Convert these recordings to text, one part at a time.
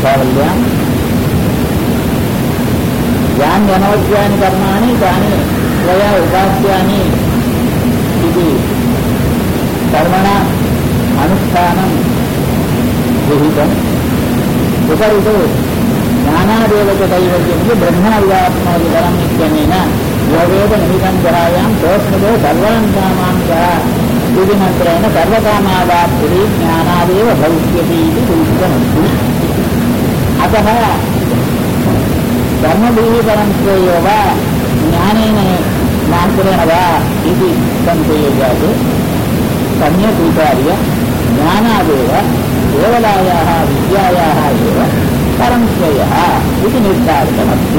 சாவல்யாம் யான் அனவசியானி கர்மாணி தானி त्वया उपास्यानि इति कर्मणा अनुष्ठानं विहितम् उपरि तु ज्ञानादेव च दैवज्यमिति ब्रह्मविदात्मोति परम् इत्यनेन योगेव निहितं जरायां सोऽस्मदो सर्वान् कामां च इति मन्त्रेण सर्वकामावाप्तिः ज्ञानादेव भविष्यति इति सूचितमस्ति अतः कर्मभिः परं श्रेयो वा ज्ञानेन मात्रेण वा इति संशयजात् सम्यक् विचार्य ज्ञानादेव केवलायाः विद्यायाः एव परं श्रेयः इति निर्धारितमस्ति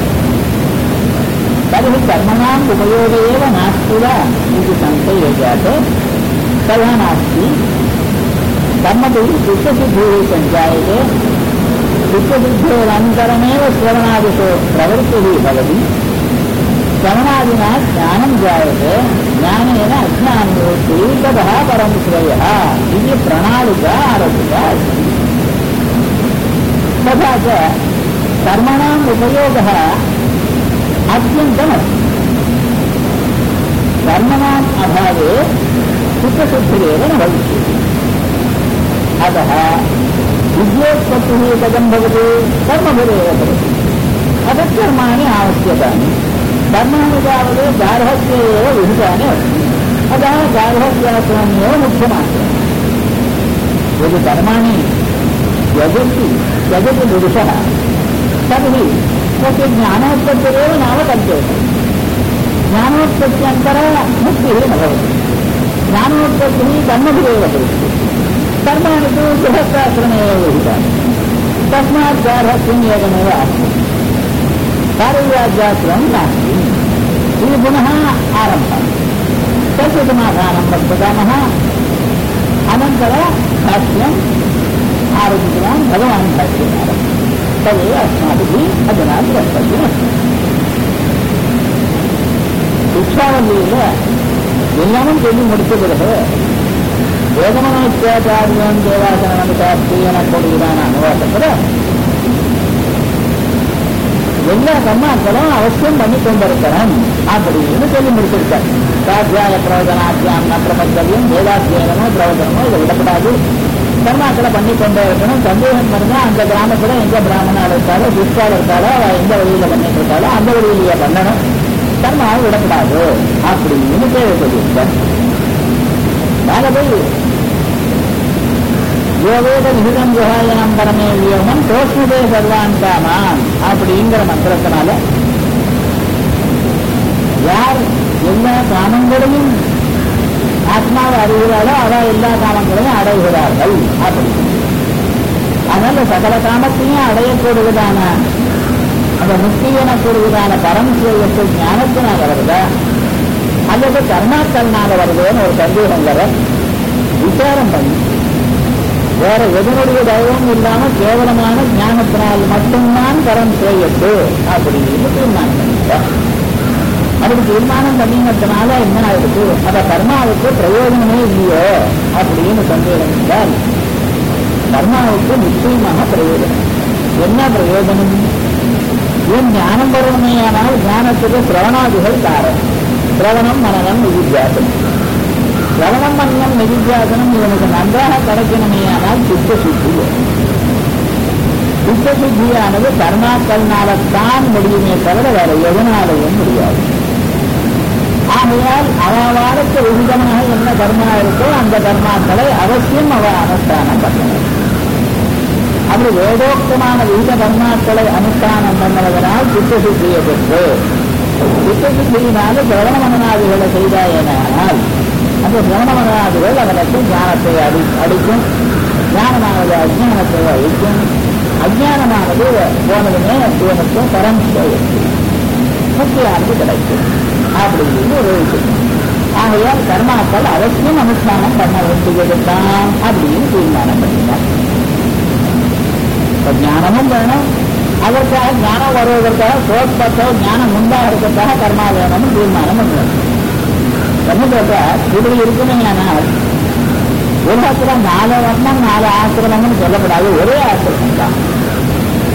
तर्हि कर्मणाम् उपयोग एव नास्ति वा इति संशयजात् तथा नास्ति कर्मभिः चित्तसिद्धिः सञ्जायते चित्तसिद्धेरन्तरमेव श्रवणादिषु प्रवृत्तिः भवति श्रवणादिना ज्ञानं जायते ज्ञानेन अज्ञानयोस्ति ततः परं श्रेयः इति प्रणालिका आरब्धा अस्ति तथा च कर्मणाम् उपयोगः अत्यन्तमस्ति कर्मणाम् अभावे चित्तशुद्धिरेव न भविष्यति अतः विद्योत्पत्तिः कथं भवति कर्मभिरेव भवति अतः कर्माणि आवश्यकानि कर्माणि तावत् गार्हस्य एव विहितानि अस्ति अतः गार्हस्याश्रममेव मुख्यमात्रम् यदि कर्माणि त्यजति त्यजति पुरुषः तर्हि तस्य ज्ञानोत्पत्तिरेव नाम कल्प्यते ज्ञानोत्पत्त्यन्तर मुक्तिः न भवति ज्ञानोत्पत्तिः कर्मभिरेव भवति कर्माणि तु गृहस्थाश्रमे एव विहितानि तस्मात् गार्हस्थ्यम् एकमेव अस्ति कार्यव्याज्याश्रमं नास्ति इति पुनः आरम्भः तस्य समाधानं वक्तुकामः अनन्तरं भाष्यम् आरब्धवान् भगवान् भाष्यकारः तदेव अस्माभिः अधुना द्रष्टव्यमस्ति शिक्षावल्லியில எல்லாமும் சொல்லி முடித்த பிறகு வேதமனோச்சாச்சாரியம் தேவாசனம் சாஸ்திரி எனக்கூடியதான அனுவாசத்தில் எல்லா கர்மாக்களும் அவசியம் பண்ணி கொண்டிருக்கிறோம் அப்படின்னு சொல்லி முடிச்சிருக்கார் சாத்தியாய பிரவச்சனாத்தியம் பிரபஞ்சவியம் வேதாத்தியனமோ பிரவச்சனமோ இதை விடப்படாது கர்மாக்களை பண்ணி கொண்டே இருக்கணும் சந்தேகம் பண்ணா அந்த கிராமத்துல எங்க பிராமணால் இருக்காளோ சிஸ்டால் இருக்காளோ அவ எந்த வழியில பண்ணிட்டு இருக்காளோ அந்த வழியிலேயே பண்ணணும் கர்மாவை விடப்படாது அப்படின்னு தேவை சொல்லியிருக்கார் மேல போய் யோவேத விகிதம் குஹாயனம் பரமே வியோகம் தோஷ்ணுதே சர்வான் காமான் அப்படிங்கிற மந்திரத்தினால யார் எல்லா காமங்களையும் ஆத்மாவை அறிகிறாரோ அவ எல்லா காமங்களையும் அடைகிறார்கள் அப்படி அதனால சகல காமத்தையும் அடையக்கூடியதான அந்த முக்தி எனக்கூடியதான பரமசிவத்தை ஞானத்தினால வருதா அல்லது கர்மாக்கள்னால வருதுன்னு ஒரு சந்தேகம் வர விசாரம் பண்ணி வேற எதனுடைய தயவும் இல்லாம கேவலமான ஞானத்தினால் மட்டும்தான் பரம் செய்யட்டு அப்படின்னு தீர்மானம் பண்ணிட்டார் அதுக்கு தீர்மானம் பண்ணினதுனால என்ன ஆயிடுச்சு அந்த கர்மாவுக்கு பிரயோஜனமே இல்லையோ அப்படின்னு சந்தேகம் என்றால் கர்மாவுக்கு நிச்சயமாக பிரயோஜனம் என்ன பிரயோஜனம் ஏன் ஞானம் வருவமையானால் ஞானத்துக்கு சிரவணாதிகள் காரணம் சிரவணம் மனநம் நிதித்தியாசனம் சிரவணம் மன்னம் நிதித்தியாசனம் இவனுக்கு நன்றாக கிடைக்கணுமேயானால் சித்த சுத்தி சித்த சுத்தியானது கர்மாக்கள்னால்தான் முடியுமே தவிர வேற எதனாலையும் முடியாது ஆகையால் அவளுக்கு விகிதமாக என்ன கர்மா இருக்கோ அந்த கர்மாக்களை அவசியம் அவ அனுஷ்டானம் பண்ணணும் அப்படி வேதோக்தமான விகித கர்மாக்களை அனுஷ்டானம் பண்ணுவதனால் சித்தசுத்தியை பெற்று சித்தசுத்தியினால சிரவண மனநாதிகளை செய்தாயனால் அந்த சிரவண மனநாதிகள் அவனுக்கு ஞானத்தை அடி அடிக்கும் ஞானமானது அஜ்ஞானத்தை அழிக்கும் அஜ்ஞானமானது போனதுமே இவனுக்கு பரம் முக்கியானது கிடைக்கும் அப்படின்னு ஒரு விஷயம் ஆகையால் கர்மாக்கள் அவசியம் அனுஷ்டானம் பண்ண வேண்டியதுதான் அப்படின்னு தீர்மானம் பண்ணினார் இப்ப ஞானமும் வேணும் அதற்காக ஞானம் வருவதற்காக சோற்பத்தோ ஞானம் உண்டாகிறதுக்காக கர்மா வேணும்னு தீர்மானம் பண்ணுறது என்ன கேட்டா இப்படி இருக்குமே ஆனால் உலகத்துல நாலு வர்ணம் நாலு ஆசிரமம்னு சொல்லப்படாது ஒரே ஆசிரமம் தான்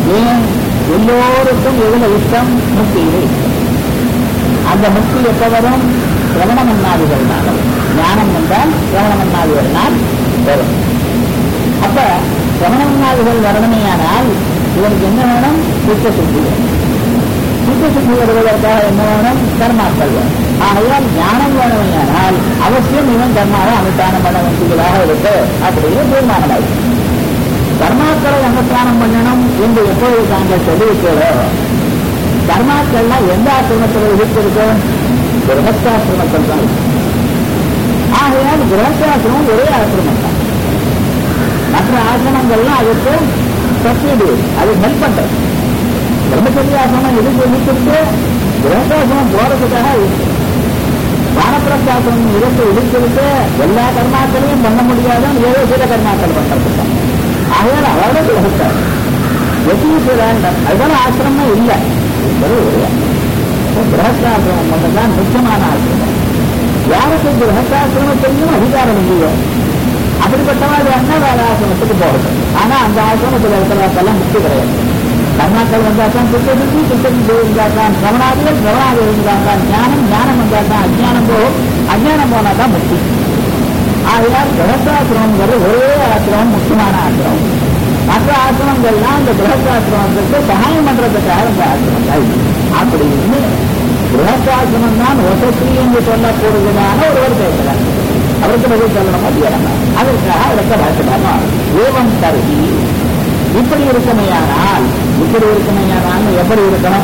ஏன் எல்லோருக்கும் எதுல இஷ்டம் முக்தியிலே இஷ்டம் அந்த முக்தி எப்ப வரும் சிரவண மன்னாதிகள்னால ஞானம் என்றால் சிரவண மன்னாதிகள்னால் வரும் அப்ப சிரவண மன்னாதிகள் வரணுமேயானால் இவனுக்கு என்ன வேணும் சுத்த சுத்தி வேணும் சுத்த சுத்தி வருவதற்காக என்ன வேணும் கர்மாக்கள் வேணும் ஆகையால் ஞானம் வேணுமையானால் அவசியம் இவன் கர்மாவை அனுஷ்டானம் பண்ண வேண்டியதாக இருக்கு அப்படின்னு தீர்மானமாயிருக்கு கர்மாக்களை அனுஷ்டானம் பண்ணணும் என்று எப்பொழுது தாங்கள் சொல்லியிருக்கிறோ கர்மாக்கள்லாம் எந்த ஆசிரமத்தில் இருக்கிறது கிரகஸ்தாசிரமத்தில் தான் இருக்கு. ஆகையால் கிரகஸ்தாசிரமம் ஒரே ஆசிரமம் தான் மற்ற ஆசிரமங்கள்லாம் அதுக்கு சப்சிடி அது ஹெல்ப் பண்றது பிரம்மச்சரிய ஆசிரமம் எதுக்கு இருக்கிறது கிரகஸ்தாசிரமம் போறதுக்காக இருக்கு வானப்பிரஸ்தாசிரமம் இருக்கு இருக்கிறது எல்லா கர்மாக்களையும் பண்ண முடியாதுன்னு ஏதோ சில கர்மாக்கள் பண்றதுக்கு ஆகையால் அவரோட கிரகஸ்தார் எதுவும் வேண்டாம் அதுதான் ஆசிரமே இல்லை என்பது ஒரே கிரகஸ்தாசிரமம் மட்டும்தான் முக்கியமான ஆசிரமம் யாருக்கு கிரகஸ்தாசிரமத்தையும் அதிகாரம் இல்லையோ அப்படிப்பட்டவன் வேணா வேற ஆசிரமத்துக்கு போகட்டும் ஆனா அந்த ஆசிரமத்தில் இருக்கிறவர்களெல்லாம் முக்தி கிடையாது கர்மாக்கள் வந்தால் தான் சுத்த சுத்தி சுத்த சுத்தி இருந்தால் தான் கவனாதிகள் கவனாக இருந்தால் தான் ஞானம் ஞானம் வந்தால் தான் அஜ்ஞானம் போகும் அஜ்ஞானம் போனால் தான் முக்தி ஆகையால் கிரகஸ்தாசிரமங்கிறது ஒரே ஆசிரமம் முக்கியமான ஆசிரமம் மற்ற ஆசிரமங்கள்லாம் இந்த கிரகஸ்தாசிரமத்துக்கு சகாயம் பண்றதுக்காக இந்த ஆசிரமங்கள் அப்படின்னு கிரகஸ்தாசிரமம் தான் வசதி என்று சொல்லக்கூடியதான ஒருவர் பேசுறார் அவருக்கு பதில் சொல்லணும் மத்தியானம் அதற்காக விளக்க பாட்டுக்காரமா ஏவம் கருதி இப்படி இருக்குமையானால் இப்படி இருக்குமையானால் எப்படி இருக்கணும்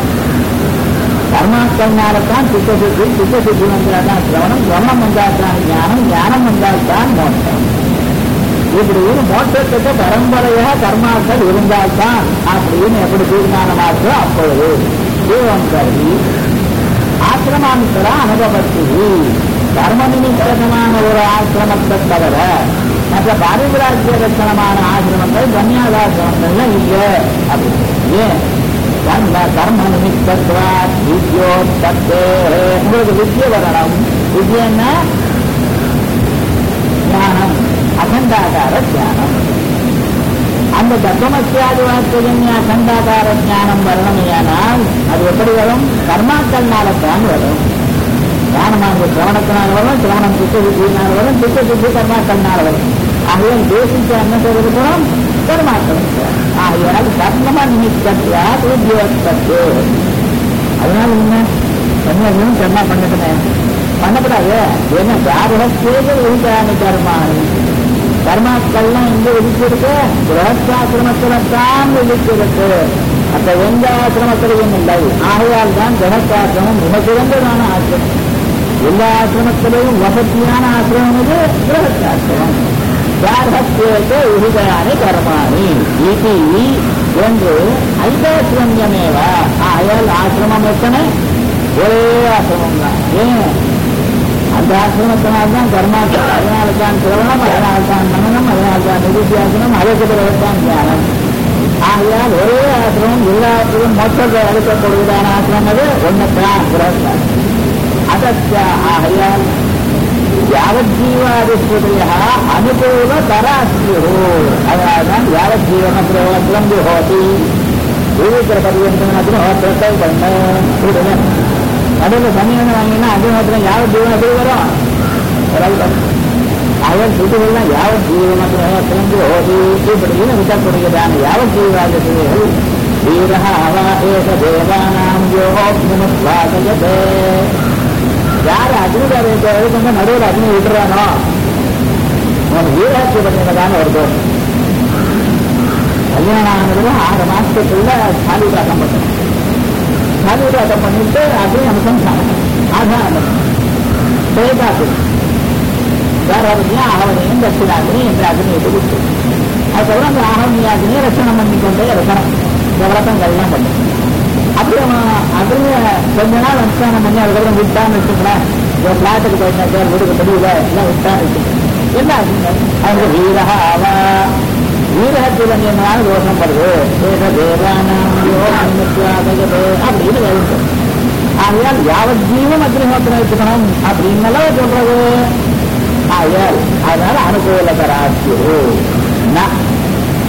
கர்மாக்கள்னால்தான் சித்த சுத்தி சித்த சுத்தி வந்தால்தான் சிரவணம் சிரவணம் வந்தால்தான் ஞானம் ஞானம் வந்தால்தான் மோட்சம் இப்படின்னு மோட்சத்துக்கு பரம்பரையாக கர்மாக்கள் இருந்தால்தான் அப்படின்னு எப்படி தீர்மானமாச்சோ அப்பொழுது தீவம் கருதி ஆசிரமாந்தர அனுபவத்தி கர்ம நிமித்தமான ஒரு ஆசிரமத்தை தவிர மற்ற பாரிவிராஜ்ய லட்சணமான ஆசிரமங்கள் கன்னியாதாசிரமங்கள்ல இல்லை அப்படின்னு ஏன் கர்ம கர்ம நிமித்தத்வா வித்யோத்தே உங்களுக்கு வித்ய வரணும் வித்யன்னா ஞானம் அகண்டாகார ஞானம் அந்த தத்துவமத்தியாதி வாக்கியஜன்ய அகண்டாகார ஞானம் வரணுமையானால் அது எப்படி வரும் கர்மாக்கள்னால தான் வரும் ஞானமானது சிரவணத்தினால் வரும் சிரவணம் சித்த சுத்தியினால் வரும் சித்த சுத்தி கர்மாக்கள்னால வரும் ஆகையால் தேசிக்க என்ன செய்திருக்கிறோம் கர்மாக்கள் ஆகையால் கர்ம நிமித்தத்தியா உத்தியோகத்தத்து அதனால என்ன கன்னியாகுமரி கர்மா பண்ணட்டுமே பண்ணக்கூடாது என்ன பிராரஸ்தேக விதிக்காமி கர்மானி கர்மாக்கள்லாம் எங்க விதிச்சிருக்கு கிரகஸ்தாசிரமத்துல தான் விதிச்சிருக்கு அப்ப எந்த ஆசிரமத்திலையும் இல்லை ஆகையால் தான் கிரகஸ்தாசிரமம் மிக சிறந்ததான ஆசிரமம் எல்லா ஆசிரமத்திலையும் வசதியான ஆசிரமம் இது கிரகஸ்தாசிரமம் கார்கத்தேக உருதானி கர்மாணி இது என்று ஐதாசிரமியமேவ ஆகையால் ஆசிரமம் எத்தனை ஒரே ஆசிரமம் தான் ஏன் அந்த ஆசிரமத்தினால்தான் கர்மாக்கள் அதனால தான் சிரவணம் அதனால தான் மனநம் அதனால தான் நிதித்தியாசனம் அதற்கு பிறகுதான் தியானம் ஆகையால் ஒரே ஆசிரமம் எல்லாத்திலும் மொத்தத்தை அளிக்கப்படுவதான ஆசிரமம் அது ஒன்றுதான் கிரகஸ்தான் அதற்க ஆகையால் யாவஜீவாதிஸ்வதைய அனுகூல தராஸ்யோ அதனால்தான் யாவஜீவன பிரயோகம் ஹோதி இருக்கிற பரியந்தம் ஹோத்திரத்தை பண்ண விடுவேன் நடுவில் சமயம் வாங்கினா அது மாத்திரம் யாவ ஜீவன எப்படி வரும் வராது அவன் சுட்டுகள்லாம் யாவ ஜீவனத்திலும் ஹோதி இப்படின்னு விட்டக்கூடியதான யாவ ஜீவாதிகள் வீரா அவா ஏக தேவானாம் யோகமுஸ்வாசயதே யார் அக்னிகாரியத்தை எழுதுங்க நடுவில் அக்னி விட்டுறானோ அவன் வீராட்சி பண்ணினதான ஒரு தோஷம் கல்யாணம் ஆனதுல ஆறு மாசத்துக்குள்ள சாலிதாசம் பண்ணணும் சாலிதாசம் பண்ணிட்டு அக்னி அனுசந்தானம் ஆதாரம் பேதாசு வேறவரையும் ஆகவனையும் தட்சிணாகினி என்ற அக்னியை கொடுத்து அதுக்கப்புறம் அந்த ஆகவனியாகினியை ரட்சணம் பண்ணிக்கொண்டே இருக்கணும் இந்த விளக்கங்கள்லாம் பண்ணும் அப்படி அவன் அக்னிய கொஞ்ச நாள் அனுஷ்டானம் பண்ணி அதுக்கப்புறம் விட்டான்னு வச்சுக்கலாம் இந்த பிளாட்டுக்கு போயிருந்தா சார் வீடுக்கு தெரியல எல்லாம் விட்டான்னு வச்சுக்கோங்க என்ன அக்னி அவங்க வீரக அவா வீரகத்தில் என்ன தோஷம் வருது ஏக தேவானாம் யோகமித்யாதகதே அப்படின்னு எழுது ஆகையால் யாவத் ஜீவம் அக்னிஹோத்திரம் வச்சுக்கணும் அப்படின்னு எல்லாம் சொல்றது ஆகையால் அதனால அனுகூல தராசியோ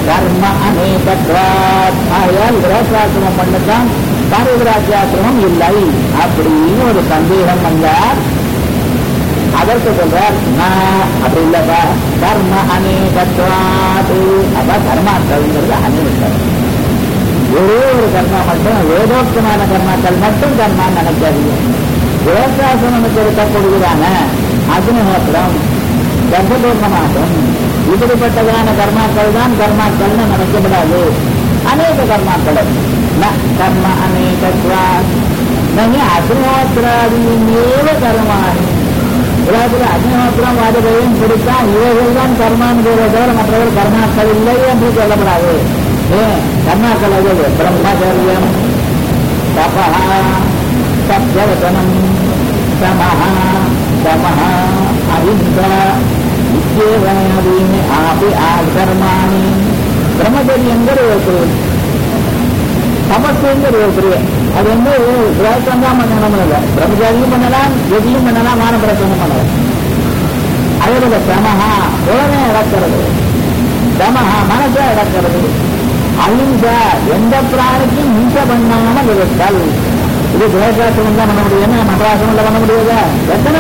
கர்ம அநேகத்வாத் ஆகையால் கிரகசாசிரமம் பண்ணத்தான் பாரதிராஜாசிரமம் இல்லை அப்படின்னு ஒரு சந்தேகம் வந்தார் அதற்கு சொல்றார் நான் அப்படி இல்லப்பா கர்ம அநேகத்வாது அப்ப கர்மாக்கள்ங்கிறது அநேகம் ஒரே ஒரு கர்மா மட்டும் வேதோக்தமான கர்மாக்கள் மட்டும் கர்மான்னு நினைக்காதீங்க விவசாசனத்துக்கு இருக்கக்கூடியதான அக்னிஹோத்திரம் கர்ப்பபூர்ணமாகும் இப்படிப்பட்டதான கர்மாக்கள் தான் கர்மாக்கள்னு நினைக்கப்படாது அநேக கர்மாக்கள் ந கர்ம அநேகத்வா நகி அக்னிஹோத்திராதீனேவ கர்மாணி உலகத்தில் அக்னிஹோத்திரம் வாஜபேயம் பிடித்தா இவைகள் தான் கர்மான்னு தவிர மற்றவர்கள் கர்மாக்கள் இல்லை என்று சொல்லப்படாது ஏன் கர்மாக்கள் அது பிரம்மச்சரியம் தபா சத்யவசனம் சமஹ சமஹ அஹிம்சா இத்தியேவாதீனி ஆபி ஆகர்மாணி பிரம்மச்சரியங்கிற ஒரு கிரியை தபத்துங்கிற ஒரு கிரியை அது வந்து கிரகத்தம் தான் பண்ணணும் இல்லை பிரம்மச்சாரியும் பண்ணலாம் எதியும் பண்ணலாம் மானப்பிரசனம் பண்ணலாம் அதே போல சமஹா உடனே இறக்கிறது தமஹா மனசை இறக்கிறது அஹிம்சா எந்த பிராணிக்கும் ஹிம்சை பண்ணாமல் இருத்தல் இது தேசாசனம் தான் பண்ண முடியும் மற்றாசனம் பண்ண முடியாதா எத்தனை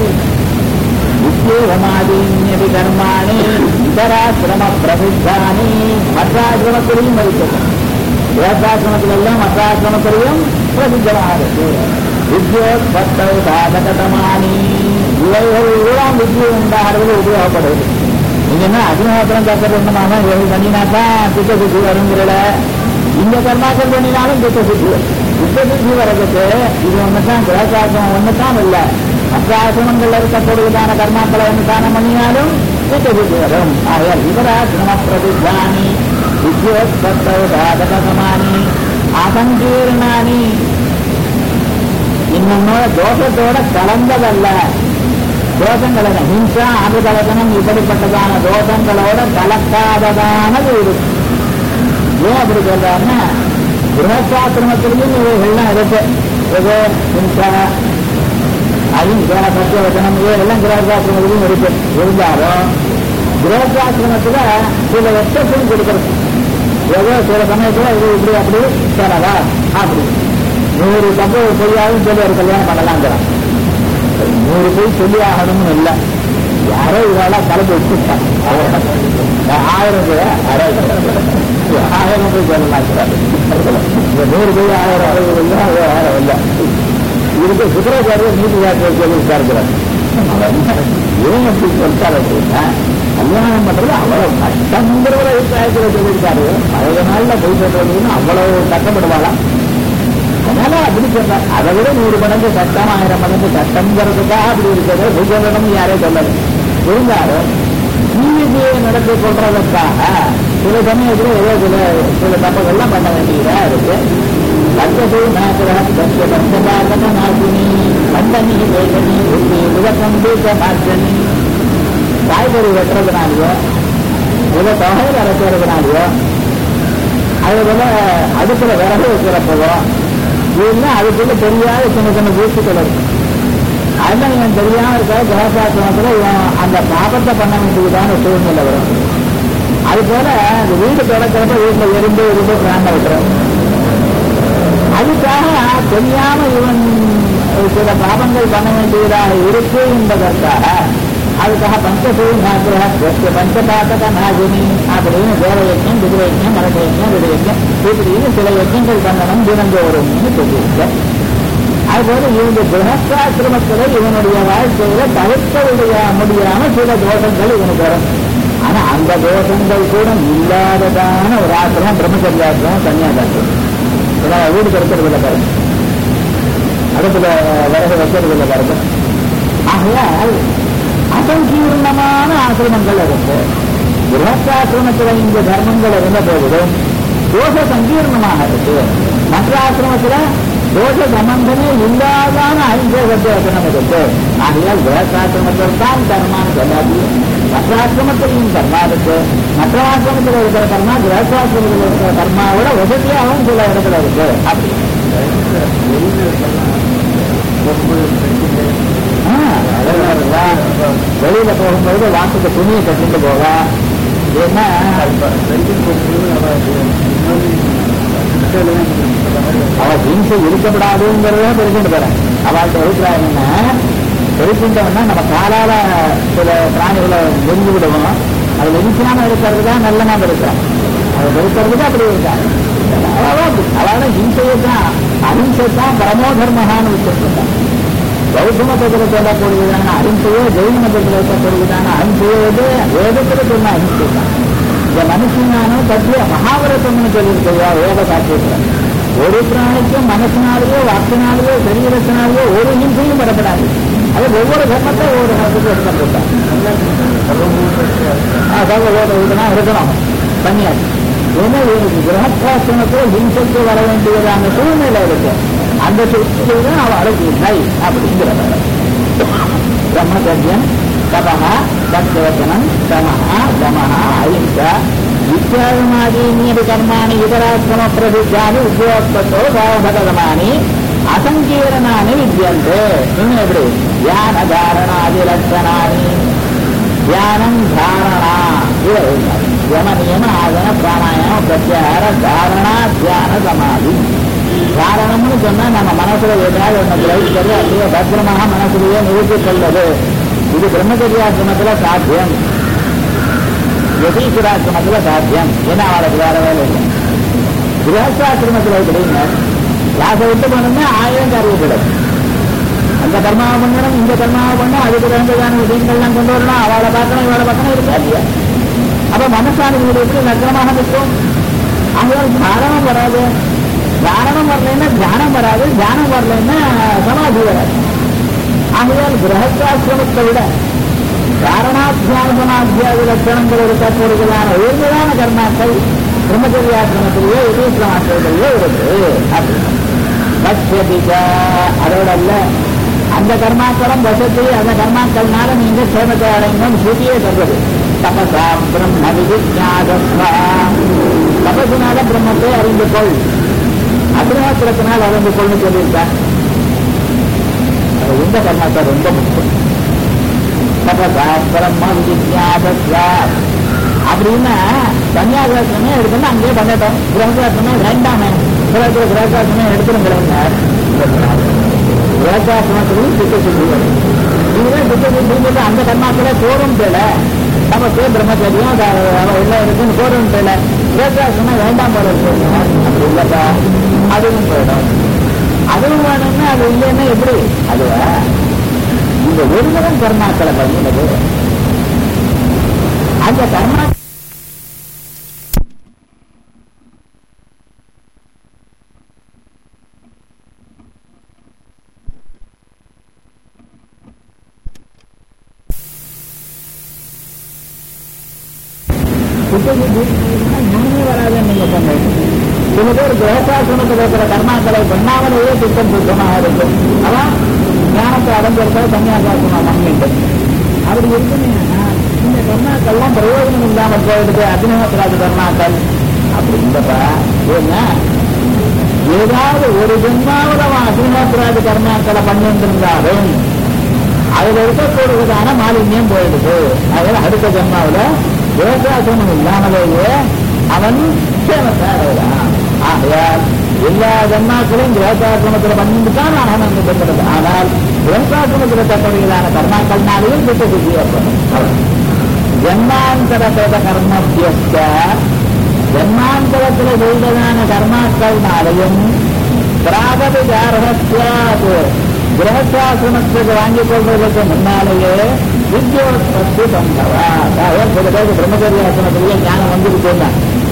நித்தியோகமாதீன்யதி கர்மாணி இதராசிரம பிரசித்தானி மற்றாசிரமத்திலையும் இருக்கிறது தேசாசிரமத்திலெல்லாம் மற்றாசிரமத்திலையும் பிரசித்தமாக இருக்கு வித்யோத்பத்தௌ சாதகதமானி இவைகள் எல்லாம் வித்யை உண்டாகிறது உபயோகப்படுது நீங்க என்ன அக்னிஹோத்திரம் கத்துறதுனால ஏழு பண்ணினாக்கா சித்த சுத்தி வருங்கிறல இந்த கர்மாக்கள் பண்ணினாலும் சித்த சுத்தி சித்த சுத்தி வர்றதுக்கு இது ஒண்ணுதான் கிரகசாசனம் ஒண்ணுதான் இல்லை மற்ற ஆசிரமங்கள்ல இருக்கக்கூடியதான கர்மாக்களை வந்து தானம் பண்ணினாலும் சித்த சுத்தி வரும் ஆகையால் இதராசிரம பிரதிஜானி வித்யோத்பத்தௌ சாதகமானி அசங்கீர்ணானி இன்னொன்னோட தோஷத்தோட கலந்ததல்ல தோஷங்களை ஹிம்சா அனுகலகனம் இப்படிப்பட்டதான தோஷங்களோட கலக்காததானது இருக்கு ஏன் அப்படி சொல்றாருன்னா கிரகசாசிரமத்திலையும் இவைகள்லாம் இருக்கு இது ஹிம்சா அஹிம்சா சத்தியவசனம் இவைகள்லாம் கிரகசாசிரமத்திலையும் இருக்கு இருந்தாலும் கிரகசாசிரமத்துல சில எக்ஸப்ஷன் கொடுக்கறது ஏதோ சில சமயத்துல இது இப்படி அப்படி சொல்லலாம் அப்படி நூறு தப்பு பொய்யாவும் சொல்லி ஒரு கல்யாணம் பண்ணலாங்கிறான் நூறு போய் சொல்லி ஆகணும்னு இல்லை யாரோ இவாளா கலந்து வச்சுட்டான் ஆயிரம் பேர் ஆயிரம் போய் சொல்லலாம் நூறு போய் ஆயிரம் அறுபது இல்லை அது ஆயிரம் இல்லை இதுக்கு சுக்கராச்சாரியர் நீதி யாத்திரை சொல்லி விசாரிக்கிறார் ஏன் அப்படி சொல்லிட்டாரு அப்படின்னா கல்யாணம் பண்றது அவ்வளவு கஷ்டங்கிறவரை அபிப்பிராயத்தில் சொல்லியிருக்காரு பழைய நாள்ல போய் சொல்றதுன்னு அவ்வளவு கஷ்டப்படுவாளாம் அதனால அப்படி சொல்றார் அதை விட நூறு மடங்கு சட்டம் ஆயிரம் மடங்கு சட்டம்ங்கிறதுக்காக அப்படி இருக்கிறது புஜனம் யாரே சொல்லல இருந்தாலும் நீதியை நடத்தி கொள்றதற்காக சில சமயத்துல ஏதோ சில சில தப்புகள்லாம் பண்ண வேண்டியதா இருக்கு பஞ்சது நாகரம் பஞ்ச பஞ்சபாதன நாசினி பண்டனி வேதனி உண்மை விதக்கம் தூக்க மாற்றனி காய்கறி வெட்டுறதுனாலயோ ஏதோ தொகையில் அரைக்கிறதுனாலயோ அதே போல அடுப்புல விறகு வைக்கிறப்போ இல்லைன்னா அதுக்குள்ள தெரியாத சின்ன சின்ன வீட்டுகள் இருக்கு அதெல்லாம் இவன் தெரியாம இருக்க கிரகசாசனத்துல இவன் அந்த பாபத்தை பண்ண வேண்டியதான சூழ்நிலை வரும் அது போல அந்த வீடு தொடக்கிறப்ப வீட்டுல எறும்பு எறும்பு பிராண்ட வைக்கிறோம் அதுக்காக தெரியாம இவன் சில பாபங்கள் பண்ண வேண்டியதாக இருக்கு என்பதற்காக அதுக்காக பஞ்சசூரி நாகிரக பஞ்சபாத்தக நாகினி அப்படின்னு தேவ யஜ்யம் விதிர யஜ்யம் மரத யஜ்யம் வித யஜ்யம் இப்படின்னு சில யஜ்யங்கள் பண்ணணும் தினந்தோறும்னு சொல்லியிருக்க அதுபோல இவங்க கிரகஸ்தாசிரமத்தில் இவனுடைய வாழ்க்கையில தவிர்க்க முடியாம சில தோஷங்கள் இவனுக்கு வரும் ஆனா அந்த தோஷங்கள் கூட இல்லாததான ஒரு ஆசிரமம் பிரம்மச்சரியாசிரமம் சன்னியாசாசிரமம் இதெல்லாம் வீடு கிடைக்கிறது இல்லை பாருங்க அடுப்புல விறகு வைக்கிறது இல்லை பாருங்க ஆகையால் அசங்கீர்ணமான ஆசிரமங்கள் இருக்கு கிரகஸ்தாசிரமத்தில் இந்த தர்மங்கள் இருந்த போதிலும் தோஷ சங்கீர்ணமாக இருக்கு மற்ற ஆசிரமத்தில் தோஷ சம்பந்தமே இல்லாதான ஐந்து சத்தியாசிரமம் இருக்கு ஆகையால் கிரகஸ்தாசிரமத்தில் தான் கர்மான்னு சொல்லாது மற்ற ஆசிரமத்திலையும் கர்மா இருக்கு மற்ற ஆசிரமத்தில் இருக்கிற கர்மா கிரகஸ்தாசிரமத்தில் இருக்கிற கர்மாவோட வசதியாகவும் சில இடத்துல இருக்கு அப்படி வெளியில போகும்போது வாசத்தை துணியை கட்டிட்டு போக ஏன்னா அவ ஹிம்சை இருக்கப்படாதுங்கிறத தெரிஞ்சுட்டு போறேன் அவள்கிட்ட அபிப்பிராயம் என்ன தெரிஞ்சுட்டோம்னா நம்ம காலால சில பிராணிகளை நெருங்கி விடுவோம் அது நெருக்காம இருக்கிறது தான் நல்ல நாம இருக்கிறோம் அதை வெறுக்கிறதுக்கு அப்படி இருக்கா அவளோட ஹிம்சையை தான் அஹிம்சை தான் பரமோ தர்மகான்னு வச்சிருக்காங்க பௌத்த மதத்தில் சொல்லக்கூடியதான அஹிம்சையோ ஜெயின் மதத்தில் இருக்கக்கூடியதான அஹிம்சையோ எது வேதத்தில் சொன்ன அஹிம்சை தான் இந்த மனுஷனானும் தத்துவ மகாபரதம்னு சொல்லியிருக்கையா வேத சாட்சியத்தில் ஒரு பிராணிக்கும் மனசினாலேயோ வாக்கினாலேயோ சரீரத்தினாலேயோ ஒரு ஹிம்சையும் வரப்படாது அது ஒவ்வொரு கர்மத்தை ஒவ்வொரு கர்மத்துக்கு எடுத்து போட்டார் இதெல்லாம் இருக்கணும் பண்ணியாச்சு ஏன்னா இவனுக்கு கிரகப்பிராசனத்தில் ஹிம்சைக்கு வர வேண்டியதான சூழ்நிலை இருக்கு அந்த சூழ்நிலை அவள் அழகில்லை அப்படிங்கிறத பிரம்மகர்யம் தபா தத்வேதனம் சமஹா தமஹா அஹிம்சா வித்யாகமாதீனி கர்மாணி இதராசிரம பிரசித்தானி உத்தியோகத்தோ பாவபகதமானி அசங்கீரணானி வித்தியந்தே இன்னும் எப்படி தியான தாரணாதி லட்சணானி தியானம் தாரணா இவர் யம நியம ஆசன பிராணாயாம பிரத்யார தாரணா தியான சமாதி காரணம்னு சொன்னா நம்ம மனசுல ஏதாவது ஒண்ணு கிரகிக்கிறது அப்படியே பத்திரமாக மனசுலயே நிறுத்திக் கொள்வது இது பிரம்மச்சரியாசிரமத்துல சாத்தியம் யதீஸ்வராசிரமத்துல சாத்தியம் ஏன்னா அவளுக்கு வேற வேலை இல்லை கிரகஸ்தாசிரமத்துல எப்படிங்க கிளாஸை விட்டு போனோம்னா ஆயிரம் காரியம் கிடைக்கும் அந்த கர்மாவை பண்ணணும் இந்த கர்மாவை பண்ணணும் அதுக்கு தகுந்ததான விஷயங்கள்லாம் கொண்டு வரணும் அவளை பார்க்கணும் இவளை பார்க்கணும் இருக்கா இல்லையா அப்ப மனசானது எப்படி லட்சணமாக நிற்கும் அவங்களுக்கு தாரணம் வராது தாரணம் வரலைன்னா தியானம் வராது தியானம் வரலைன்னா சமாதி வராது ஆகையால் கிரகஸ்தாசிரமத்தை விட காரணாத்தியான சமாத்தியாதி லட்சணங்கள் இருக்கக்கூடியதான உயர்ந்ததான கர்மாக்கள் பிரம்மச்சரியாசிரமத்திலேயே யதீசிரமாசிரமத்திலேயே இருக்கு பட்சதிக அதோட அல்ல அந்த கர்மாக்களும் வசதி அந்த கர்மாக்கள்னால நீங்க சேமத்தை அடையணும் ஸ்ருதியே சொல்றது தபசா பிரம்ம விஜிஞாதஸ்வா தபசுனால பிரம்மத்தை அறிந்து கொள் அக்னிஹோத்திரத்தினால் அறிந்து கொள்னு சொல்லியிருக்கார் அது இந்த கர்மாக்கள் ரொம்ப முக்கியம் தபசா பிரம்ம விஜிஞாதஸ்வா அப்படின்னா கன்னியாசாசனமே எடுக்கணும் அங்கேயே பண்ணட்டும் கிரகசாசனமே வேண்டாமே சிலத்துல கிரகசாசனமே எடுத்துருங்கிறாங்க கிரகசாசனத்திலையும் சித்த சுத்தி இதுதான் சித்த சுத்திங்கிறது அந்த கர்மாக்கள கோரும் தேல நமக்கு பிரம்மச்சரியம் எல்லாம் இருக்குன்னு கோரும் தேல கிரகசாசனம் வேண்டாம் போல இருக்கு அப்படி இல்லப்பா அதுவும் போயிடும் அதுவும் வேணும்னா அது இல்லைன்னா எப்படி அதுவா இந்த ஒருவரும் கர்மாக்களை பண்ணினது அந்த கர்மா ஞானமே வராது நீங்க சொன்னீங்க சில பேர் கிரகசாசனத்தில் இருக்கிற கர்மாக்களை பண்ணாமலேயே திட்டம் சுத்தமாக இருக்கும் அவன் ஞானத்தை அடைஞ்சிருக்கிற கன்னியாசாசனம் பண்ணிட்டு அப்படி இருக்குன்னா இந்த கர்மாக்கள்லாம் பிரயோஜனம் இல்லாம போயிடுது அக்னிஹோத்திராதி கர்மாக்கள் அப்படி இல்லப்பா ஏன்னா ஏதாவது ஒரு ஜென்மாவில் அவன் அக்னிஹோத்திராதி கர்மாக்களை பண்ணிருந்தாலும் அதுல இருக்கக்கூடியதான மாலின்யம் போயிடுது அதனால அடுத்த ஜென்மாவில் விவசாசனம் இல்லாமலேயே அவன் சேமத்தை அடையலாம் ஆகையால் எல்லா ஜன்மாக்களையும் கிரகசாசனத்தில் பண்ணிட்டு தான் ஆகணும் இருக்கிறது ஆனால் கிரகசாசனத்தில் தக்கவையிலான கர்மாக்கள்னாலையும் திட்ட சுத்தி ஏற்படும் ஜன்மாந்தர பேத கர்மபியஸ்த ஜன்மாந்தரத்தில் செய்ததான கர்மாக்கள்னாலையும் பிராபதி ஜாரகத்தியாது கிரகசாசனத்துக்கு வாங்கிக் கொள்வதற்கு முன்னாலேயே வித்யோத்பத்தி சம்பவா அதாவது சில பேருக்கு பிரம்மச்சரியாசனத்திலேயே ஞானம் வந்துருக்குன்னா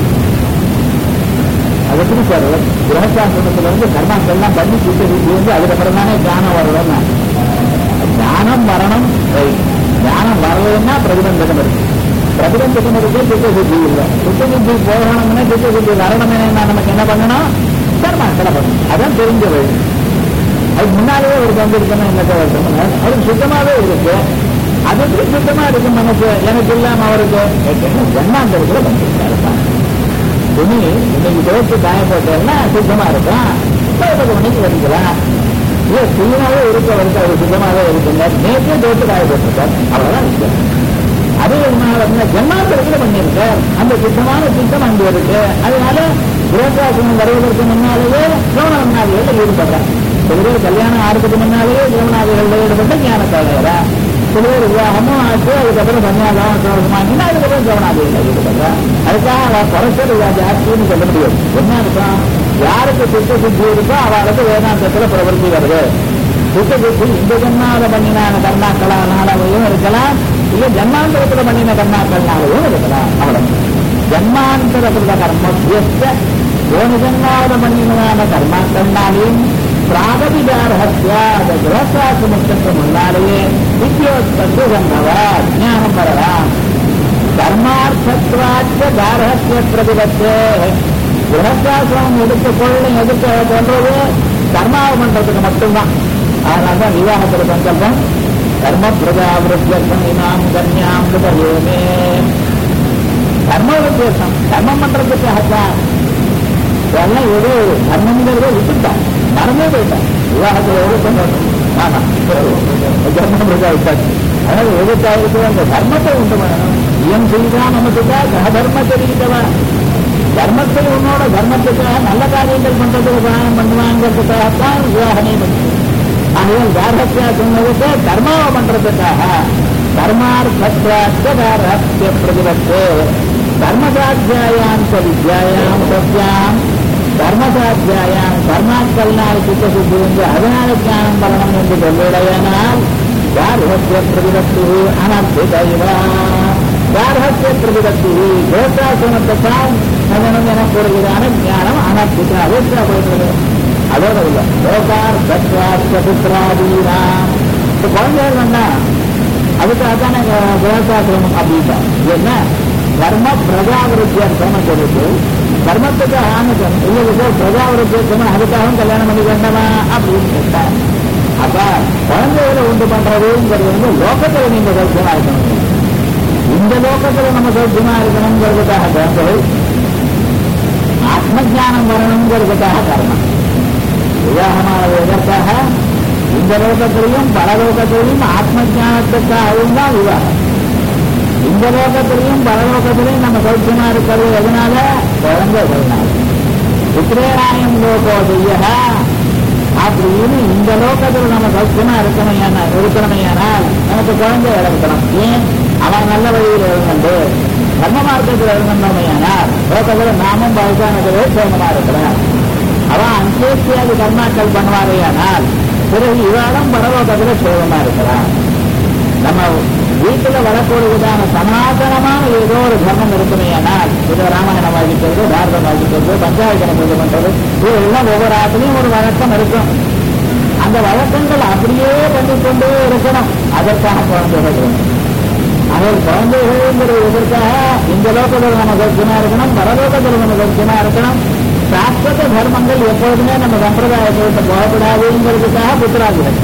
அது எப்படி சார் கிரகசாசனத்துல இருந்து கர்மாக்கள்லாம் பண்ணி சுத்த சுத்தி வந்து அதுக்கப்புறம் தானே ஞானம் வரணும்னா ஞானம் வரணும் ரைட் ஞானம் வரலைன்னா பிரதிபந்தகம் இருக்கு பிரதிபந்தகம் இருக்கு சித்த சுத்தி இல்லை சித்த சுத்தி போகணும்னா சித்த சுத்தி வரணும் என்ன நமக்கு என்ன பண்ணணும் கர்மாக்களை பண்ணணும் அதான் தெரிஞ்ச வழி அது முன்னாலேயே ஒரு வந்திருக்கணும் என்ன சொல்லணும் அது சுத்தமாவே இருக்கு அது எப்படி சுத்தமா இருக்கு மனசு எனக்கு இல்லாம அவருக்கு ஜன்மாந்தரத்துல வந்திருக்காரு துணி இன்னைக்கு துவைச்சு காய போட்டேன்னா சுத்தமா இருக்கும் பதினொரு மணிக்கு வச்சுக்கலாம் இல்ல சுயமாவே இருக்க வரைக்கும் அவர் சுத்தமாவே இருக்குங்க நேற்றே துவைச்சு காய போட்டிருக்கார் அவ்வளவுதான் விஷயம் அதே விதமாக ஜென்மாந்திரத்தில் பண்ணியிருக்கார் அந்த சுத்தமான சித்தம் அங்கே இருக்கு அதனால கிரகசாசனம் வருவதற்கு முன்னாலேயே சிரவணாதிகளில் ஈடுபடுறார் சில பேர் கல்யாணம் ஆறுறதுக்கு முன்னாலேயே சிரவணாதிகளில் ஈடுபட்டு ஞானத்தை அடையிறா சில பேர் விவாகமும் ஆச்சு அதுக்கப்புறம் சன்னியாசம் சிரவணமாங்கினா அதுக்கப்புறம் சிரவணாதிகளில் ஈடுபடுறா அதுக்காக அவ குறைச்சல் ஜாஸ்தின்னு சொல்ல முடியாது என்ன அர்த்தம் யாருக்கு சித்த சுத்தி இருக்கோ அவளுக்கு வேதாந்தத்துல பிரவர்த்தி வருது சித்த சுத்தி இந்த ஜென்மாவில பண்ணினான கர்மாக்களானாலையும் இருக்கலாம் இல்ல ஜன்மாந்தரத்துல பண்ணின கர்மாக்கள்னாலையும் இருக்கலாம் அவ்வளவு ஜன்மாந்தர கர்மத்தியஸ்த போன ஜன்மாவில பண்ணினான கர்மாக்கள்னாலையும் பிராகபிகாரஹத்யா அந்த கிரகசாசனத்துக்கு முன்னாலேயே வித்யோத்பத்து சம்பவா ஞானம் வரலாம் கர்மார்த்தத்வாச்ச காரகத்திய பிரதிபத்து கிரகசாசனம் எடுத்துக்கொள்ள எதுக்கு சொல்றது கர்மாவை பண்றதுக்கு மட்டும்தான் அதனால்தான் விவாகத்துல சங்கல்பம் கர்ம பிரஜாவிருத்தியம் இமாம் கன்யாம் யோமே கர்ம வித்தியாசம் கர்மம் பண்றதுக்காகத்தான் இதெல்லாம் ஏதோ தர்மங்கிறத விட்டுட்டான் மறந்தே போயிட்டான் விவாகத்தில் எவ்வளவு சந்தோஷம் ஆமா தர்மம் பிரஜா விட்டாச்சு அதனால எதுக்காக அந்த தர்மத்தை உண்டு பண்ணணும் இயம் செய்தான் நமக்குதா சகதர்ம தெரிவித்தவா தர்மத்தை உன்னோட தர்மத்துக்காக நல்ல காரியங்கள் பண்றதுக்கு உபகாரம் பண்ணுவாங்கிறதுக்காகத்தான் விவாகமே பண்ணுது ஆகையால் காரஹத்தியா சொன்னதுக்கு கர்மாவை பண்றதுக்காக கர்மார்த்தத்வாச்ச காரஹத்திய பிரதிபத்து கர்மசாத்தியாயாம் வித்யாயாம் சத்யாம் கர்மசாத்தியாயாம் கர்மாக்கள்னால் சித்த சுத்தி என்று அதனால ஞானம் வரணும் என்று சொல்லுடையனால் கார்ஹத்திய பிரதிபத்து அனர்த்திதைவா கார்ஹத்திய பிரதிபத்து கோட்டாசனத்தைத்தான் சமணம் எனக்கூடியதான ஞானம் அனர்த்திதா வேற்றா போயிட்டு அதோட இல்ல லோகார் சத்வார்த்த புத்திராதீனா இப்ப குழந்தைகள் வந்தா அதுக்காக தானே விவசாயம் அப்படின்னா என்ன கர்ம பிரஜாவிருத்தியம் சொல்லிட்டு கர்மத்துக்கு ஆனந்தம் இல்லைக்கு பிரஜாவிருத்தியம் அதுக்காகவும் கல்யாணம் பண்ணி வேண்டாமா அப்படின்னு கேட்டா அப்ப குழந்தைகளை உண்டு பண்றதுங்கிறது வந்து லோகத்துல நீங்க சௌக்கியமா இருக்கணும் இந்த லோகத்துல நம்ம சௌக்கியமா இருக்கணுங்கிறதுக்காக குழந்தைகள் ஆத்ம ஜானம் வரணுங்கிறதுக்காக கர்மம் விவாகமானது எதற்காக இந்த லோகத்திலையும் பரலோகத்திலையும் ஆத்ம ஜானத்துக்காகவும் தான் விவாகம் இந்த லோகத்திலையும் பரலோகத்திலையும் நம்ம சௌக்கியமா இருக்கிறது எதனால குழந்தைகள்னால விக்ரேராயம் லோகோதய அப்படின்னு இந்த லோகத்தில் நம்ம சௌக்கியமா இருக்கணும் இருக்கணுமையானால் நமக்கு குழந்தை இழக்கணும் ஏன் அவன் நல்ல வழியில் எழுந்து தர்ம மார்க்கத்தில் எழுந்தோமையானால் லோகத்தில் நாமும் வயசானதிலே சேமமா இருக்கிறான் அவன் அந்தேசியாதி கர்மாக்கள் பண்ணுவாரேயானால் பிறகு இவாளும் பரலோகத்தில் சேவமா இருக்கிறான் நம்ம வீட்டுல வரக்கூடியதான சனாதனமான ஏதோ ஒரு தர்மம் இருக்குமேயானால் இது ராமாயணம் வாசிக்கிறது பாரதம் வாசிக்கிறது பஞ்சாயத்தனம் இது பண்றது இதெல்லாம் ஒவ்வொரு ஆட்டிலையும் ஒரு வழக்கம் இருக்கும் அந்த வழக்கங்கள் அப்படியே பண்ணிக்கொண்டே இருக்கணும் அதற்காக குழந்தைகள் வேண்டும் அவர் குழந்தைகள்ங்கிறது எதற்காக இந்த லோகத்தில் நம்ம சௌக்கியமா இருக்கணும் பரலோகத்தில் நம்ம சௌக்கியமா இருக்கணும் சாஸ்வத தர்மங்கள் எப்பொழுதுமே நம்ம சம்பிரதாயத்தை விட்டு போகக்கூடாதுங்கிறதுக்காக புத்திராஜிகள்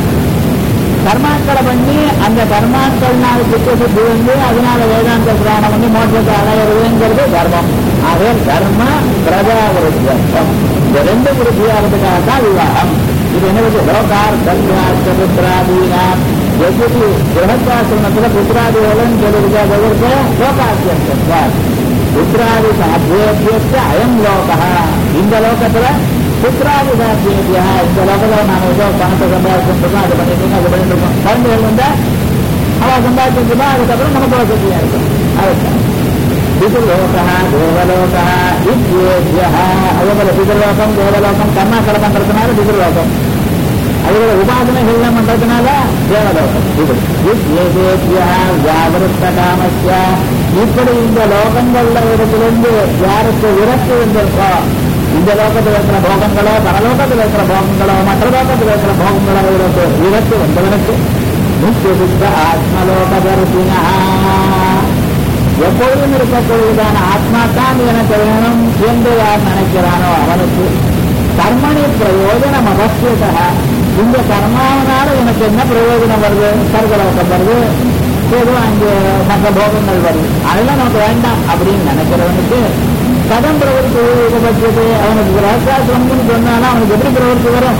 கர்மாக்களை பண்ணி அந்த கர்மாக்கள்னால சித்த சுத்தி வந்து அதனால வேதாந்த புராணம் வந்து மோட்டத்தை அடையிறதுங்கிறது தர்மம் ஆகவே கர்ம பிரஜாவிருத்தியம் இந்த ரெண்டு விருத்தியாகிறதுக்காக தான் விவாகம் இது என்னது லோகார் கல்யாண புத்திராதீனா எப்படி கிரகசாசனத்துல புத்திராதிகளும் சொல்லிருக்க தவிர்த்து லோகாசியம் புத்திராதி சாத்தியத்திய அயம் லோகா இந்த லோகத்துல புத்திராதி சாத்தியா இந்த லோகத்துல நாம ஏதோ பணத்தை சம்பாதிச்சுருக்கோம் அது பண்ணிட்டு அது பண்ணிட்டு இருக்கோம் குழந்தைகள் வந்தா அவ சம்பாதிச்சிருக்கோம் அதுக்கப்புறம் நமக்கு வசதியா இருக்கும் அதுதான் பிதுர்லோகா தேவலோகா இத்யேத்யா அதேபோல பிதுர்லோகம் தேவலோகம் கர்மாக்களை பண்றதுனால பிதுர்லோகம் அதுல உபாசனைகள்லாம் பண்றதுனால தேவலோகம் இது இத்யேத்யா வியாவிருத்த காமஸ்யா இப்படி இந்த லோகங்கள்ல இடத்திலிருந்து யாருக்கு விரக்தி வந்திருக்கோ இந்த லோகத்தில் இருக்கிற போகங்களோ பரலோகத்தில் இருக்கிற போகங்களோ மற்ற லோகத்தில் இருக்கிற போகங்களோ இவருக்கு விரக்தி வந்தவனுக்கு நித்தியசித்த ஆத்மலோக தரிசினா எப்பொழுதும் இருக்கக்கூடியதான ஆத்மா தான் எனக்கு வேணும் என்று யார் நினைக்கிறானோ அவனுக்கு கர்மணி பிரயோஜனம் அவசியத்தக இந்த கர்மாவனால எனக்கு என்ன பிரயோஜனம் வருது சர்வலோகம் வருது ஏதோ அங்கே மற்ற போகங்கள் வருது அதெல்லாம் நமக்கு வேண்டாம் அப்படின்னு நினைக்கிறவனுக்கு கடன் பிரவர்த்தி உபபட்சத்து அவனுக்கு ரகசாசிரம்னு சொன்னாலும் அவனுக்கு எப்படி பிரவர்த்தி வரும்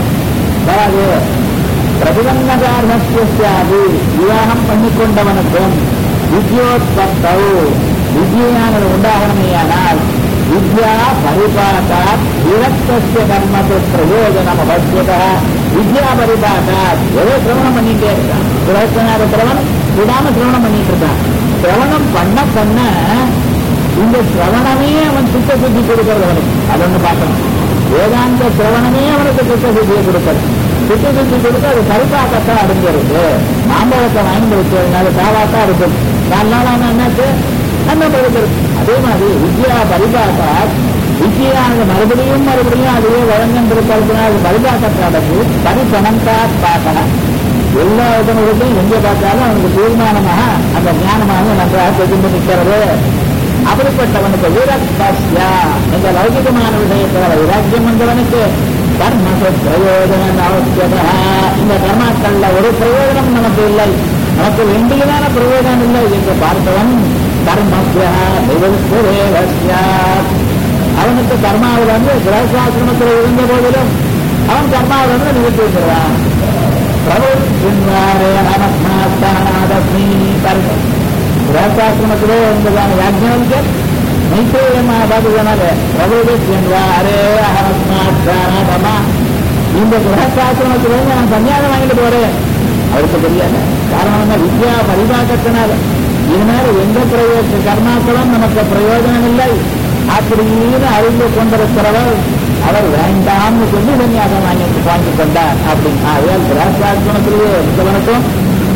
வராது பிரதிபந்தகாரணத்தியாது விவாகம் பண்ணிக்கொண்டவனுக்கும் வித்யோத்பத்தௌ வித்யானது உண்டாகணுமேயானால் வித்யா பரிபாட்டாத் விரக்தஸ்ய கர்மத்து பிரயோஜனம் அவசியத வித்யா பரிபாட்டாத் ஏதோ சிரவணம் பண்ணிட்டே இருக்கான் கிரகத்தினாத சிரவணம் விடாம சிரவணம் பண்ணிட்டு இருக்கான் சிரவணம் பண்ண பண்ண இந்த சிரவணமே அவன் சித்த சுத்தி கொடுக்கறது அவனுக்கு அது ஒண்ணு பார்க்கணும் வேதாந்த சிரவணமே அவனுக்கு சித்த சுத்தியை கொடுக்கறது சித்த சுத்தி கொடுத்து அது கருப்பாக்கத்தான் அடைஞ்சிருக்கு மாம்பழத்தை வாங்கி வச்சதுனால தாவாத்தா இருக்கும் நாலு நாள் ஆனா என்னாச்சு அந்த பழுக்கிறது அதே மாதிரி வித்யா பரிபாட்டா வித்யானது மறுபடியும் மறுபடியும் அதுவே வழங்கன்றிருக்கிறதுனால அது பரிபாட்டப்படாது பரிபணந்தா பார்க்கலாம் எல்லா இதனுடையும் எங்கே பார்த்தாலும் அவனுக்கு தீர்மானமாக அந்த ஞானமாக நன்றாக தெரிந்து நிற்கிறது அப்படிப்பட்டவனுக்கு வீரஸ்யா இந்த லௌகிகமான விஷயத்தில் வைராக்கியம் வந்தவனுக்கு கர்மசு பிரயோஜன அவசியதா இந்த கர்மாக்கள்ல ஒரு பிரயோஜனம் நமக்கு இல்லை நமக்கு வேண்டியதான பிரயோஜனம் இல்லை என்று பார்த்தவன் கர்மஸ்யா நிவல்புரேவஸ்யா அவனுக்கு கர்மாவில் வந்து கிரகசாசிரமத்தில் இருந்த போதிலும் அவன் கர்மாவில் வந்து நிறுத்தி விட்டுருவான் பிரபுவாரே அனஸ்மாஸ்தானாதஸ்மி கர்ம கிரகசாசிரமத்திலே இருந்ததான யாஜ்ஞவல்க நைத்தேயமா பாதுகானால பிரபுவாரே அனஸ்மாஸ்தானாதமா இந்த கிரகசாசிரமத்திலிருந்து நான் சன்னியாசம் வாங்கிட்டு போறேன் அவருக்கு தெரியாது காரணம் என்ன வித்யா பரிபாக்கத்தினால இதனால எந்த பிரயோஜன கர்மாக்களும் நமக்கு பிரயோஜனம் இல்லை அப்படின்னு அறிந்து கொண்டிருக்கிறவர் அவர் வேண்டாம்னு சொல்லி சன்னியாசம் வாங்கி வாங்கி கொண்டார் அப்படின்னு ஆகையால் கிரகசாஸ்திரத்திலேயே இருந்தவனுக்கும்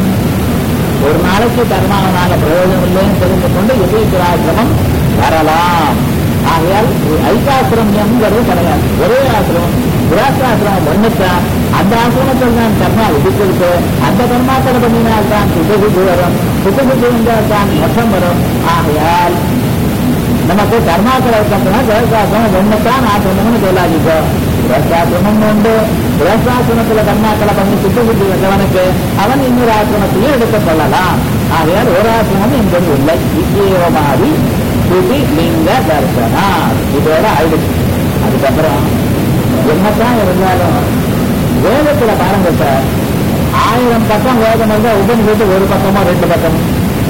ஒரு நாளைக்கு கர்மாவனால பிரயோஜனம் இல்லைன்னு தெரிந்து கொண்டு எதிர்கிராசிரமம் வரலாம் ஆகையால் ஐக்காசிரமியம்ங்கிறது கிடையாது ஒரே ஆசிரமம் கிராசாசிரமம் பண்ணிட்டா அந்த ஆசிரமத்தில் தான் கர்மா விதிச்சிருக்கு அந்த கர்மாக்களை பண்ணினால் தான் சுத்தபுத்தி வரும் சுத்தபுத்தி வந்தால் தான் மோட்சம் வரும் ஆகையால் நமக்கு கர்மாக்கள் இருக்கணும்னா கிரகசாசிரமம் ஒண்ணுதான் ஆசிரமம்னு சொல்லாதீங்க கிரகசாசிரமம் உண்டு கிரகசாசிரமத்துல கர்மாக்களை பண்ணி சுத்தபுத்தி வந்தவனுக்கு அவன் இன்னொரு ஆசிரமத்தையும் எடுத்துக் கொள்ளலாம் ஆகையால் ஒரு ஆசிரமம் என்பது இல்லை விஜயமாதி ஸ்ருதி லிங்க தர்சனா இதோட ஆயிடுச்சு அதுக்கப்புறம் என்னத்தான் இருந்தாலும் வேதத்துல பாருங்க சார் ஆயிரம் பக்கம் வேதம் இருந்தா உபனிஷத்து ஒரு பக்கமோ ரெண்டு பக்கம்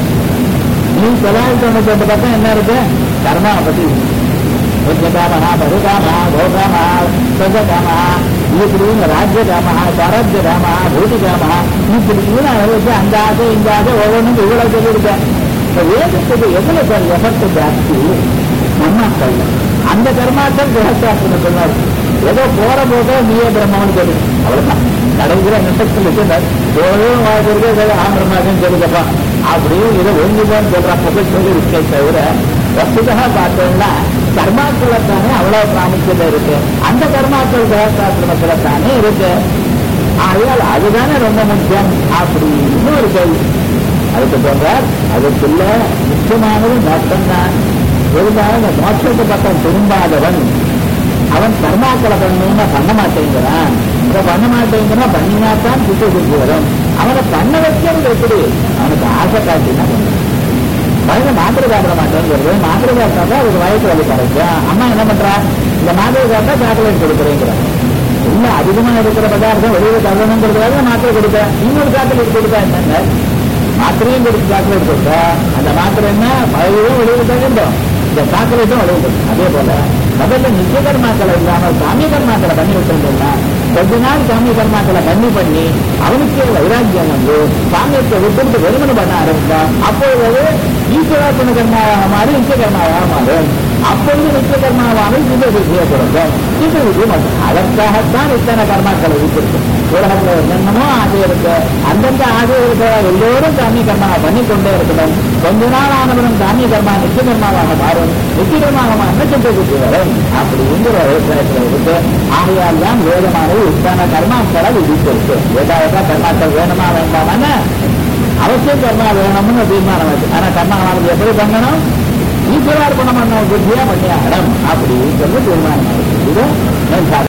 நீ தொள்ளாயிரத்தி தொண்ணூத்தி ரெண்டு பக்கம் என்ன இருக்கு கர்மா பத்தி புண்ணியகாமா பகுகாமா கோகாமா சொககாமா இப்படின்னு ராஜ்யகாமா ஸ்வராஜ்யகாமா பூதிகாமா இப்படின்னு வச்சு அந்த ஆசை இந்த ஆசை ஒவ்வொன்றும் இவ்வளவு சொல்லியிருக்கேன் இந்த வேதத்துக்கு எவ்வளவு சார் எஃபர்ட் ஜாஸ்தி கர்மாக்கள் அந்த கர்மாக்கள் கிரகசாஸ்திரம் சொன்னார் ஏதோ போற போதோ நீயே பிரம்மன்னு சொல்லு அவ்வளவுதான் கடைசியில நெட்டத்தில் வச்சிருந்தார் எவ்வளவு வாழ்க்கை ஆமிரமாகன்னு சொல்லுங்கப்பா அப்படியும் இதை ஒன்றுதான் சொல்றான் புகழ் சொல்லி இருக்கே தவிர வசுதா பார்த்தோம்னா கர்மாக்களை தானே அவ்வளவு பிராமுக்கியத்தை இருக்கு அந்த கர்மாக்கள் கிரகசாஸ்திரமத்துல தானே இருக்கு ஆகையால் அதுதானே ரொம்ப முக்கியம் அப்படின்னு ஒரு கேள்வி அதுக்கு சொல்றார் அதுக்குள்ள முக்கியமானது மோட்சம் தான் இருந்தாலும் இந்த மோட்சத்து பக்கம் திரும்பாதவன் அவன் கர்மாக்களை பண்ணணும்னா பண்ண மாட்டேங்கிறான் இதை பண்ண மாட்டேங்கிறான் பண்ணினாத்தான் சுத்தி சுத்தி வரும் அவனை பண்ண வைக்கிறது எப்படி அவனுக்கு ஆசை காட்டினா வயது மாத்திரை சாப்பிட மாட்டேங்கிறது மாத்திரை சாப்பிட்டா அதுக்கு வயசு வலி கிடைக்கும் அம்மா என்ன பண்றா இந்த மாத்திரை சாப்பிட்டா சாக்லேட் கொடுக்குறேங்கிறான் இல்ல அதிகமா இருக்கிற பதார்த்தம் வெளியில தள்ளணுங்கிறதுக்காக மாத்திரை கொடுக்க இன்னொரு சாக்லேட் கொடுத்தா என்னங்க மாத்திரையும் கொடுத்து சாக்லேட் கொடுத்தா அந்த மாத்திரை என்ன பழையும் வெளியில தகுந்தோம் இந்த சாக்லேட்டும் வெளியிடும் அதே போல முதல்ல நித்திய கர்மாக்களை இல்லாமல் சாமி கர்மாக்களை பண்ணி வச்சிருந்தோம்னா கொஞ்ச நாள் சாமி கர்மாக்களை பண்ணி பண்ணி அவனுக்கே வைராக்கியம் வந்து சாமியத்தை விட்டு வெறுமனை பண்ண ஆரம்பிச்சா அப்பொழுது ஈஸ்வராத்மன கர்மாவாக மாறி நித்திய கர்மாவாக மாறும் அப்பொழுது நித்திய கர்மாவாக இந்த விதியை கொடுக்கும் இந்த விதி மட்டும் அதற்காகத்தான் இத்தனை கர்மாக்களை விதிச்சிருக்கு உலகத்துல என்னென்னமோ ஆசை இருக்கு அந்தந்த ஆசை இருக்கிற எல்லோரும் சாமி கர்மா பண்ணி கொண்டே இருக்கணும் கொஞ்ச நாள் ஆனவரும் சாமி கர்மா நித்திய கர்மாவாக மாறும் நித்திய கர்மாவாக மாறின சித்த புத்தி வரும் அப்படிங்கிற அபிப்பிராயத்தில் இருக்கு ஆகையால் தான் வேதமானது இத்தனை கர்மாக்களை விதிச்சிருக்கு ஏதாவது கர்மாக்கள் வேணுமா வேண்டாமான்னு அவசியம் கர்மா வேணும்னு தீர்மானம் ஆச்சு ஆனா கர்மாவானது எப்படி பண்ணணும் ஈஸ்வரார்ப்பணம் பண்ண புத்தியா பண்ணியாகணும் அப்படின்னு சொல்லி தீர்மானம் ஆச்சு இது